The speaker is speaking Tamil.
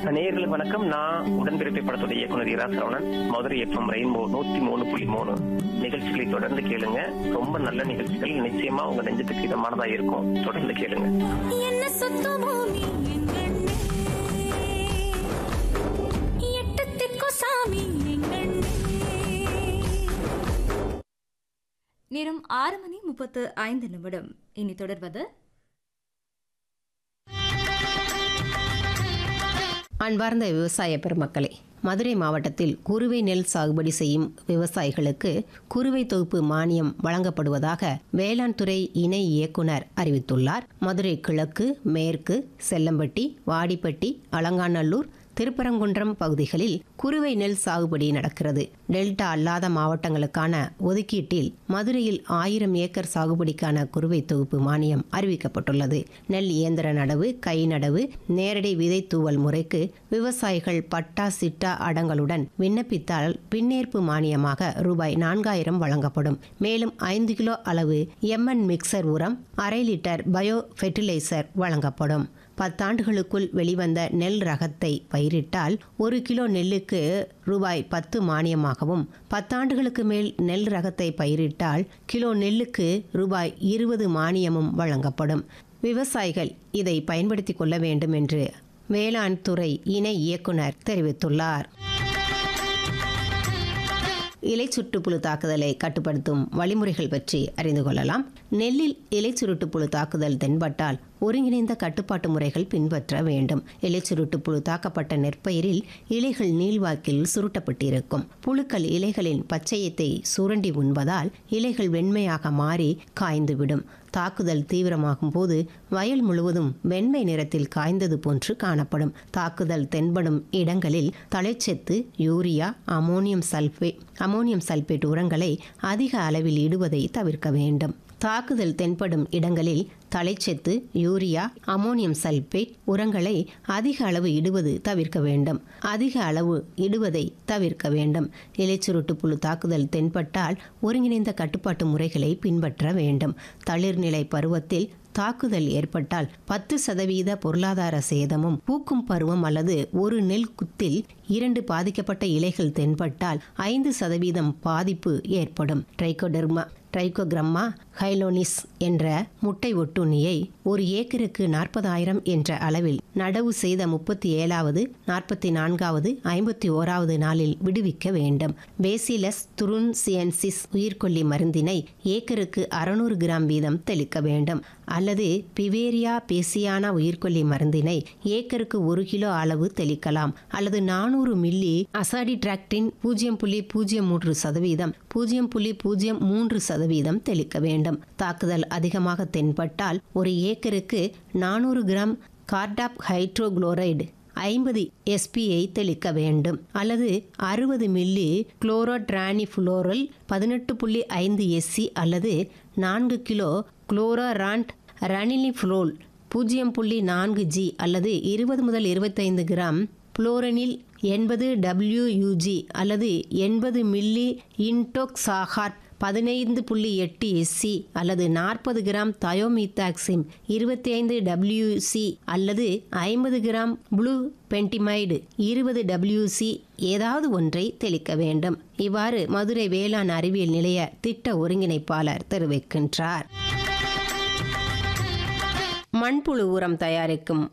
நேயர்களுக்கு வணக்கம் நான் உடன்பிறப்பை படத்துடைய இயக்குனர் இரா சரவணன் மதுரை எஃப்எம் ரெயின்போ நூத்தி மூணு புள்ளி மூணு நிகழ்ச்சிகளை தொடர்ந்து கேளுங்க ரொம்ப நல்ல நிகழ்ச்சிகள் நிச்சயமா உங்க நெஞ்சத்துக்கு இதமானதா இருக்கும் தொடர்ந்து கேளுங்க என்ன சுத்தமோ நீ எங்கண்ணே எட்டு திக்கு சாமி எங்கண்ணே நேரம் ஆறு மணி முப்பத்து ஐந்து நிமிடம் இனி தொடர்வது அன்பார்ந்த விவசாய பெருமக்களே மதுரை மாவட்டத்தில் குறுவை நெல் சாகுபடி செய்யும் விவசாயிகளுக்கு குறுவை தொகுப்பு மானியம் வழங்கப்படுவதாக வேளாண் துறை இணை இயக்குனர் அறிவித்துள்ளார் மதுரை கிழக்கு மேற்கு செல்லம்பட்டி வாடிப்பட்டி அலங்காநல்லூர் திருப்பரங்குன்றம் பகுதிகளில் குறுவை நெல் சாகுபடி நடக்கிறது டெல்டா அல்லாத மாவட்டங்களுக்கான ஒதுக்கீட்டில் மதுரையில் ஆயிரம் ஏக்கர் சாகுபடிக்கான குறுவை தொகுப்பு மானியம் அறிவிக்கப்பட்டுள்ளது நெல் இயந்திர நடவு கை நடவு நேரடி விதை தூவல் முறைக்கு விவசாயிகள் பட்டா சிட்டா அடங்களுடன் விண்ணப்பித்தால் பின்னேற்பு மானியமாக ரூபாய் நான்காயிரம் வழங்கப்படும் மேலும் ஐந்து கிலோ அளவு எம்என் மிக்சர் உரம் அரை லிட்டர் பயோ ஃபெர்டிலைசர் வழங்கப்படும் பத்தாண்டுகளுக்குள் வெளிவந்த நெல் ரகத்தை பயிரிட்டால் ஒரு கிலோ நெல்லுக்கு ரூபாய் பத்து மானியமாகவும் பத்தாண்டுகளுக்கு மேல் நெல் ரகத்தை பயிரிட்டால் கிலோ நெல்லுக்கு ரூபாய் இருபது மானியமும் வழங்கப்படும் விவசாயிகள் இதை பயன்படுத்திக் கொள்ள வேண்டும் என்று வேளாண் துறை இணை இயக்குனர் தெரிவித்துள்ளார் இலை சுற்றுப்புழு தாக்குதலை கட்டுப்படுத்தும் வழிமுறைகள் பற்றி அறிந்து கொள்ளலாம் நெல்லில் இலை சுருட்டுப்புழு தாக்குதல் தென்பட்டால் ஒருங்கிணைந்த கட்டுப்பாட்டு முறைகள் பின்பற்ற வேண்டும் இலை சுருட்டுப்புழு தாக்கப்பட்ட நெற்பயிரில் இலைகள் நீள்வாக்கில் சுருட்டப்பட்டிருக்கும் புழுக்கள் இலைகளின் பச்சையத்தை சுரண்டி உண்பதால் இலைகள் வெண்மையாக மாறி காய்ந்துவிடும் தாக்குதல் தீவிரமாகும் போது வயல் முழுவதும் வெண்மை நிறத்தில் காய்ந்தது போன்று காணப்படும் தாக்குதல் தென்படும் இடங்களில் தழைச்சத்து urea ammonium sulphate ammonium sulphate உரங்களை அதிக அளவில் இடுவதை தவிர்க்க வேண்டும் தாக்குதல் தென்படும் இடங்களில் தழைச்சத்து யூரியா அமோனியம் சல்பேட் உரங்களை அதிக அளவு இடுவது தவிர்க்க வேண்டும் அதிக அளவு இடுவதை தவிர்க்க வேண்டும் இலைச்சுருட்டு புழு தாக்குதல் தென்பட்டால் ஒருங்கிணைந்த கட்டுப்பாட்டு முறைகளை பின்பற்ற வேண்டும் தளிர்நிலை பருவத்தில் தாக்குதல் ஏற்பட்டால் பத்து சதவீத பொருளாதார சேதமும் பூக்கும் பருவம் அல்லது ஒரு நெல் குத்தில் இரண்டு பாதிக்கப்பட்ட இலைகள் தென்பட்டால் ஐந்து சதவீதம் பாதிப்பு ஏற்படும் ட்ரைகோடெர்மா ட்ரைகோகிரம்மா ஹைலோனிஸ் என்ற முட்டை ஒட்டுண்ணியை ஒரு ஏக்கருக்கு நாற்பதாயிரம் என்ற அளவில் நடவு செய்த முப்பத்தி ஏழாவது நாற்பத்தி நான்காவது ஐம்பத்தி ஓராவது நாளில் விடுவிக்க வேண்டும் பேசிலஸ் துருன்சியன்சிஸ் உயிர்கொல்லி மருந்தினை ஏக்கருக்கு அறுநூறு கிராம் வீதம் தெளிக்க வேண்டும் அல்லது பிவேரியா பேசியானா உயிர்கொல்லி மருந்தினை ஏக்கருக்கு ஒரு கிலோ அளவு தெளிக்கலாம் அல்லது நானூறு மில்லி அசாடிட்ராக்டின் பூஜ்ஜியம் புள்ளி பூஜ்ஜியம் மூன்று சதவீதம் பூஜ்ஜியம் புள்ளி பூஜ்ஜியம் மூன்று சதவீதம் தெளிக்க வேண்டும் தாக்குதல் அதிகமாக தென்பட்டால் ஒரு ஏக்கருக்கு நானூறு கிராம் கார்டாப் ஹைட்ரோகுளோரைடு ஐம்பது எஸ்பியை தெளிக்க வேண்டும் அல்லது அறுபது மில்லி குளோரோட்ரானிஃபுளோரல் பதினெட்டு புள்ளி ஐந்து எஸ்சி அல்லது நான்கு கிலோ குளோரோராண்ட் ரனிலிஃப்ளோல் பூஜ்ஜியம் புள்ளி நான்கு ஜி அல்லது இருபது முதல் இருபத்தைந்து கிராம் புளோரனில் எண்பது டபிள்யூயூஜி அல்லது எண்பது மில்லி இன்டோக்சாகாட் பதினைந்து புள்ளி எட்டு எஸ்சி அல்லது நாற்பது கிராம் தயோமித்தாக்சிம் இருபத்தி ஐந்து டபிள்யூசி அல்லது ஐம்பது கிராம் ப்ளூ பென்டிமைடு இருபது டபிள்யூசி ஏதாவது ஒன்றை தெளிக்க வேண்டும் இவ்வாறு மதுரை வேளாண் அறிவியல் நிலைய திட்ட ஒருங்கிணைப்பாளர் தெரிவிக்கின்றார் மண்புழு உரம் தயாரிக்கும்